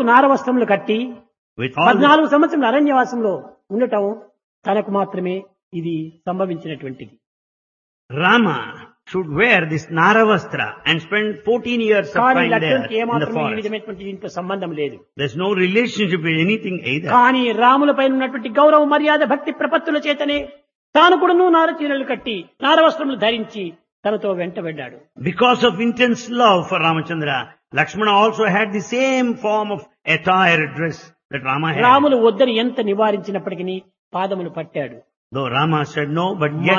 రామునకు నారవస్త్రములు కట్టి With all the, పద్నాలుగు సంవత్సరం అరణ్యవాసంలో ఉండటం తనకు మాత్రమే ఇది సంభవించినటువంటిది Rama should wear this Naravastra and spend 14 years కానీ suffering there లక్ష్మణ్కి in the ఏమాత్రం ఈ forest. విధమైనటువంటి దీంతో సంబంధం లేదు There's no relationship with anything either. కానీ రాముల పైన ఉన్నటువంటి గౌరవ మర్యాద భక్తి ప్రపత్తుల చేతనే తాను కూడాను నారచీరలు కట్టి నారవస్త్రములు ధరించి తనతో వెంటబడ్డాడు Because of intense love for Ramachandra, Lakshmana also had the same form of attire dress that Rama had. Ramulu వద్దని ఎంత నివారించినప్పటికీ పాదములు పట్టాడు Though Rama said no, but yet